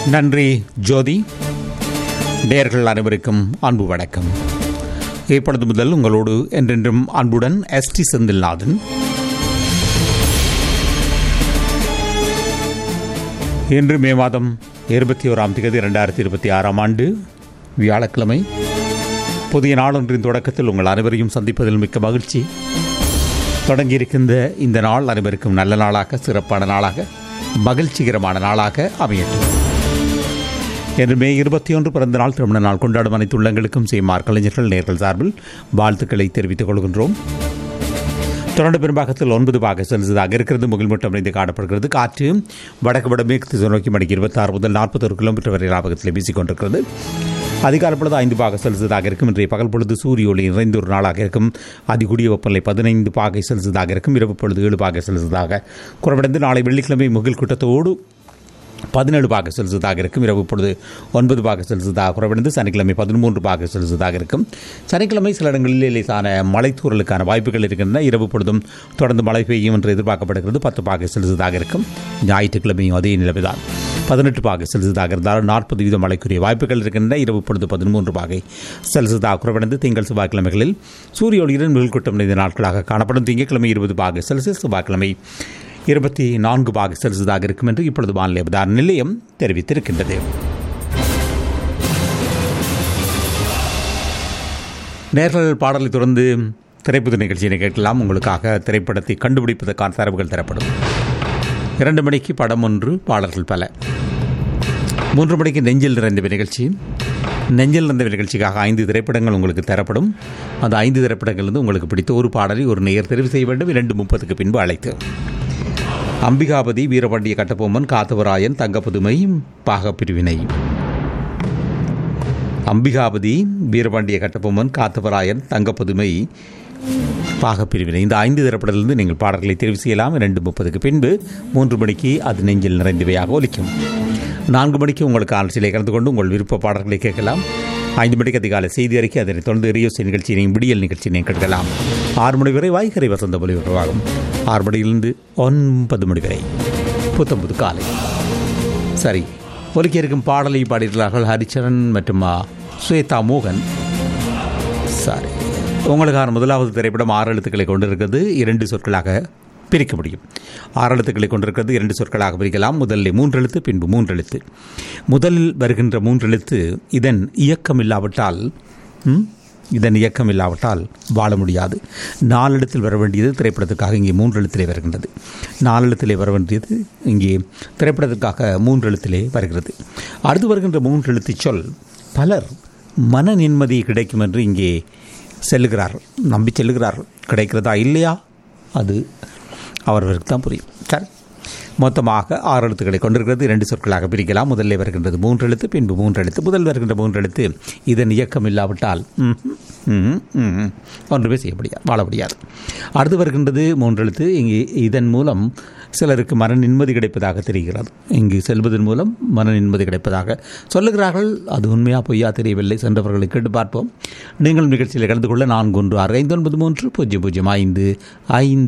நன்றி ஜோதி நேர்கள் அனைவருக்கும் அன்பு வணக்கம் இப்பொழுது முதல் உங்களோடு என்றென்றும் அன்புடன் எஸ் டி செந்தில்நாதன் இன்று மே மாதம் இருபத்தி ஓராம் தேதி இரண்டாயிரத்தி இருபத்தி ஆறாம் ஆண்டு வியாழக்கிழமை புதிய நாளொன்றின் தொடக்கத்தில் உங்கள் அனைவரையும் சந்திப்பதில் மிக்க மகிழ்ச்சி தொடங்கியிருக்கின்ற இந்த நாள் அனைவருக்கும் நல்ல நாளாக சிறப்பான நாளாக மகிழ்ச்சிகரமான நாளாக அமையட்டும் என்று மே இருபத்தி ஒன்று பிறந்த நாள் திருமண நாள் கொண்டாடும் அனைத்து உள்ளங்களுக்கும் செய்மார் கலைஞர்கள் நேர்கள் சார்பில் வாழ்த்துக்களை தெரிவித்துக் கொள்கின்றோம் தொடர்ந்து பெரும்பாகத்தில் ஒன்பது பாக செல்சியஸாக இருக்கிறது முகில்மூட்டம் அமைந்து காணப்படுகிறது காற்று வடக்கு வடமேற்கு திசை நோக்கி மணிக்கு இருபத்தாறு முதல் நாற்பத்தொரு கிலோமீட்டர் வரை லாபகத்தில் வீசிக்கொண்டிருக்கிறது அதிகாலை பொழுது ஐந்து பாக செல்சியஸாக இருக்கும் இன்றைய பகல் பொழுது சூரிய ஒளி நிறைந்த ஒரு நாளாக இருக்கும் அதிகூடிய வெப்பநிலை பதினைந்து பாகை செல்சியஸாக இருக்கும் இரவு பொழுது ஏழு பாகை செல்சியஸாக குறைவடைந்து நாளை வெள்ளிக்கிழமை முகில் கூட்டத்தோடு பதினேழு பாக செல்சியஸாக இருக்கும் இரவு பொழுது ஒன்பது பாக செல்சியஸாக குறைவடைந்து சனிக்கிழமை பதிமூன்று பாக செல்சியஸாக இருக்கும் சனிக்கிழமை சில இடங்களில் லேசான மலைத்தூரலுக்கான வாய்ப்புகள் இருக்கின்றன இரவு பொழுதும் தொடர்ந்து மழை பெய்யும் என்று எதிர்பார்க்கப்படுகிறது பத்து பாக செல்சியஸாக இருக்கும் ஞாயிற்றுக்கிழமையும் அதே நிலவுதான் பதினெட்டு பாக செல்சியஸாக இருந்தாலும் நாற்பது வீதம் மழைக்குரிய வாய்ப்புகள் இருக்கின்றன இரவு பொழுது பதிமூன்று பாகை செல்சியஸாக குறைவடைந்து திங்கள் செவ்வாய்க்கிழமைகளில் சூரிய ஒளியுடன் மில்கூட்டம் நிறைந்த நாட்களாக காணப்படும் திங்கட்கிழமை இருபது பாக செல்சியஸ் செவ்வாய்க்கிழமை இருபத்தி நான்கு பாக செல்சியஸாக இருக்கும் என்று இப்பொழுது வானிலை உதாரண நிலையம் தெரிவித்திருக்கின்றது நேர்கள் பாடலை தொடர்ந்து திரைப்பட நிகழ்ச்சியினை கேட்கலாம் உங்களுக்காக திரைப்படத்தை கண்டுபிடிப்பதற்கான தரவுகள் தரப்படும் இரண்டு மணிக்கு படம் ஒன்று பாடல்கள் பல மூன்று மணிக்கு நெஞ்சில் நிறைந்த நிகழ்ச்சி நெஞ்சில் நிறைந்த நிகழ்ச்சிக்காக ஐந்து திரைப்படங்கள் உங்களுக்கு தரப்படும் அந்த ஐந்து திரைப்படங்கள் உங்களுக்கு பிடித்த ஒரு பாடலை ஒரு நேர் தெரிவு செய்ய வேண்டும் இரண்டு முப்பதுக்கு பின்பு அழைத்து அம்பிகாபதி வீரபாண்டிய கட்டபொம்மன் காத்தவராயன் தங்கப்புதுமை பாகப்பிரிவினை அம்பிகாபதி வீரபாண்டிய கட்டபொம்மன் காத்தவராயன் தங்கப்புதுமை பாகப்பிரிவினை இந்த ஐந்து திரைப்படத்திலிருந்து நீங்கள் பாடல்களை தெரிவு செய்யலாம் இரண்டு முப்பதுக்கு பின்பு மூன்று மணிக்கு அது நெஞ்சில் நிறைந்தவையாக ஒலிக்கும் நான்கு மணிக்கு உங்களுக்கு ஆலோசனை கலந்து கொண்டு உங்கள் விருப்ப பாடல்களை கேட்கலாம் ஐந்து மணிக்கு அதிகாலை செய்தி அறிக்கை அதனைத் தொடர்ந்து ரியோசி நிகழ்ச்சியினையும் விடியல் நிகழ்ச்சியினையும் கேட்கலாம் ஆறு மணி வரை வாய்க்கரை வசந்த ஒலிபரப்பாகும் ஆறு மணியிலிருந்து ஒன்பது மணி வரை புத்தம்புது காலை சரி ஒலிக்க இருக்கும் பாடலை பாடியிருக்கிறார்கள் ஹரிச்சரன் மற்றும் ஸ்வேதா மோகன் சரி உங்களுக்கான முதலாவது திரைப்படம் ஆறு எழுத்துக்களை கொண்டிருக்கிறது இரண்டு சொற்களாக பிரிக்க முடியும் ஆறு எழுத்துக்களை கொண்டிருக்கிறது இரண்டு சொற்களாக பிரிக்கலாம் முதலில் மூன்று எழுத்து பின்பு மூன்று எழுத்து முதலில் வருகின்ற மூன்று எழுத்து இதன் இயக்கம் இல்லாவிட்டால் இதன் இயக்கம் இல்லாவிட்டால் வாழ முடியாது நாலெழுத்தில் வர வேண்டியது திரைப்படத்துக்காக இங்கே மூன்று எழுத்திலே வருகின்றது நாலெழுத்திலே வர வேண்டியது இங்கே திரைப்படத்துக்காக மூன்று எழுத்திலே வருகிறது அடுத்து வருகின்ற மூன்று எழுத்து சொல் பலர் மன நிம்மதி கிடைக்கும் என்று இங்கே செல்லுகிறார்கள் நம்பி செல்லுகிறார்கள் கிடைக்கிறதா இல்லையா அது அவர்களுக்கு தான் புரியும் சரி மொத்தமாக ஆறு எழுத்துக்களை கொண்டிருக்கிறது இரண்டு சொற்களாக பிரிக்கலாம் முதலில் வருகின்றது மூன்று எழுத்து பின்பு மூன்று எழுத்து முதல் வருகின்ற மூன்று எழுத்து இதன் இயக்கம் இல்லாவிட்டால் ஒன்றுமே செய்ய முடியாது வாழ முடியாது அடுத்து வருகின்றது மூன்று எழுத்து இங்கே இதன் மூலம் சிலருக்கு மன நிம்மதி கிடைப்பதாக தெரிகிறது இங்கு செல்வதன் மூலம் மன நிம்மதி கிடைப்பதாக சொல்லுகிறார்கள் அது உண்மையாக பொய்யா தெரியவில்லை சென்றவர்களை கேட்டு பார்ப்போம் நீங்கள் நிகழ்ச்சியில் கலந்து கொள்ள நான்கு ஒன்று ஆறு ஐந்து ஒன்பது மூன்று பூஜ்ஜியம் பூஜ்ஜியம் ஐந்து ஐந்து